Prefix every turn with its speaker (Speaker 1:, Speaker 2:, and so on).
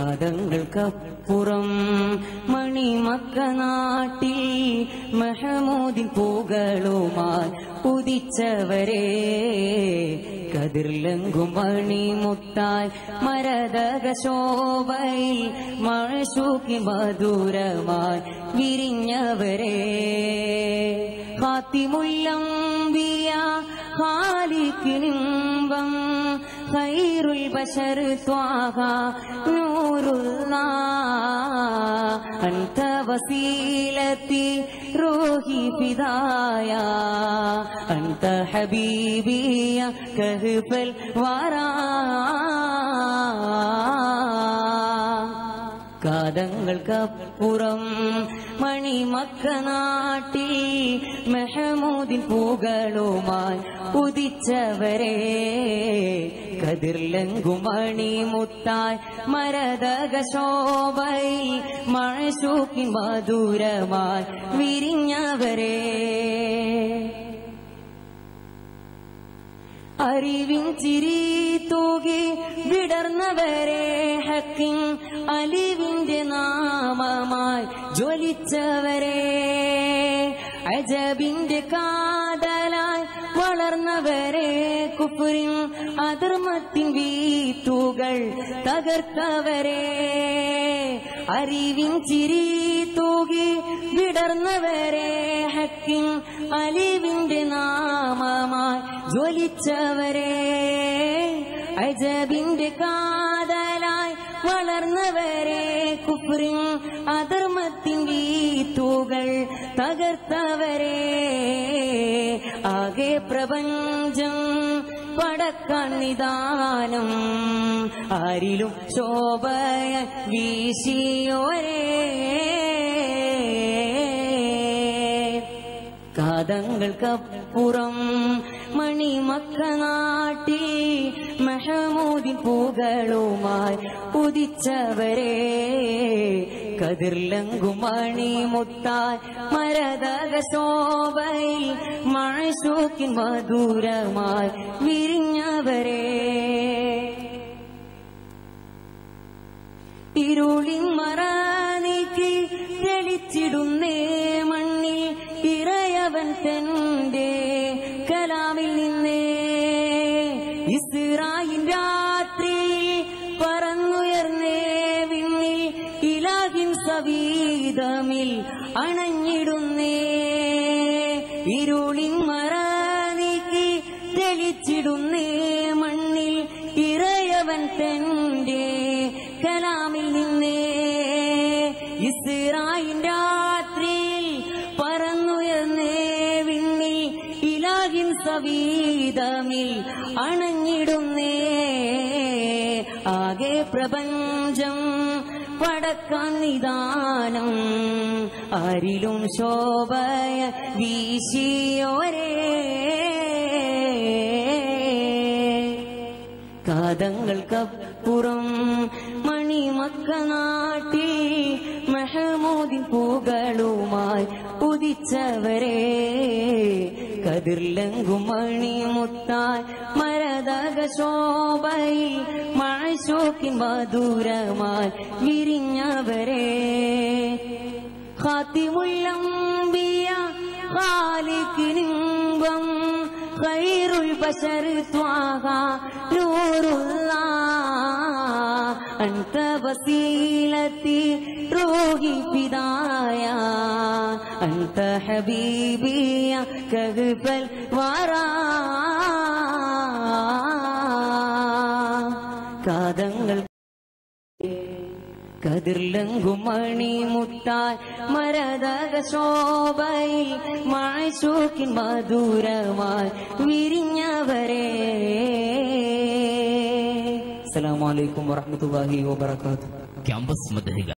Speaker 1: കാതങ്ങൾക്കപ്പുറം മണിമക്ക നാട്ടിൽ മഹമൂദിൻ പൂകളുമായി ഉദിച്ചവരെ കതിർലങ്കും മണിമുത്തായി മരതക ശോഭയിൽ മഴശൂക്കി മധുരമായി വിരിഞ്ഞവരെ ഹാത്തിമുല്ലംബിയ ഖാലിക്കിനിമ്പം ഖൈറുൽ ബശർ ത്വാഹ നൂറുല്ലാ അൻത വസീലത്തി റൂഹി ഫിദായ അൻത ഹബീബിയ കഹ്ഫൽ വറാ കാതങ്ങൾക്കപ്പുറം മണിമക്ക നാട്ടിൽ മെഹമൂദിൻ പൂകളുമായി ഉദിച്ചവരെ കതിർലങ്കും മണിമുത്തായി മരതക ശോഭയിൽ മഴശൂക്കി മധുരമായി വിരിഞ്ഞവരെ അറിവിൻ ചിരി തൂകി വിടർന്നവരെ ഹക്കിൻ അലിവിന്റെ നാമമായി ജ്വലിച്ചവരെ അജബിന്റെ കാതലായി വളർന്നവരെ കുപ്പുരിൻ അധർമ്മത്തിൻ വീത്തുകൾ തകർത്തവരെ അറിവിൻ ചിരി തൂകി വിടർന്നവരെ ഹക്കിൻ അലിവിന്റെ നാമമായി ജ്വലിച്ചവരെ അജബിന്റെ കാതലായി വളർന്നവരെ കുപ്രിൻ അധർമ്മത്തിൻ വീത്തുകൾ തകർത്തവരെ ആകെ പ്രപഞ്ചം പടക്കാൻ നിദാനം ആരിലും ശോഭയ വീശിയോരേ കാതങ്ങൾക്കപ്പുറം മണിമക്ക നാട്ടിൽ മഹമൂദിൻ പൂകളുമായി ഉദിച്ചവരെ കതിർലങ്കും മണിമുത്തായി മരതക ശോഭയിൽ മഴശൂക്കിൻ മധുരമായി വിരിഞ്ഞവരെ ഇരുളിൻ മറ നീക്കി തെളിച്ചിടുന്നേ മണ്ണിൽ ഇറയവൻ തന്റെ കലാമിൽ നിന്നേ ഇസ്രായിൻ രാത്രി പറന്നുയർന്നേ വിണ്ണിൽ ഇലാഹിൻ സവീതമിൽ അണഞ്ഞിടുന്നേ ഇരുളിൻ മറ നീക്കി തെളിച്ചിടുന്നേ മണ്ണിൽ ഇറയവൻ തന്റെ കലാമിൽ നിന്നേ ഇസ്രായിൻ രാത്രിയിൽ പറന്നുയർന്നേ വിണ്ണിൽ ഇലാഹിൻ സവീതമിൽ അണഞ്ഞിടുന്നേ ആകെ പ്രപഞ്ചം പടക്കാൻ നിദാനം ആരിലും ശോഭയ വീശിയോരേ കാതങ്ങൾക്കപ്പുറം മണിമക്ക നാട്ടിൽ മഹമൂദിൻ പൂകളുമായി ഉദിച്ചവരെ കതിർലങ്കും മണിമുത്തായി മരതക ശോഭയിൽ മഴശോക്കിൻ മധുരമായി വിരിഞ്ഞവരെ ഖാത്തിമുല്ലംബിയ ഖാലിക്കിനിമ്പം ഖൈറുൽ ബശർ ത്വാഹ നൂറുല്ലാ അൻത വസീലത്തി റൂഹി ഫിദായ അൻത ഹബീബിയ കഹ്ഫൽ വറാ കാതങ്ങൾ കതിർലങ്കും മണിമുത്തായി മരതക ശോഭയിൽ മഴശൂക്കിൻ മധുരമായി വിരിഞ്ഞവരെ അസ്സലാമു അലൈക്കും വറഹ്മത്തുള്ളാഹി വബറകാതുഹു
Speaker 2: ക്യാമ്പസ് മദഹിക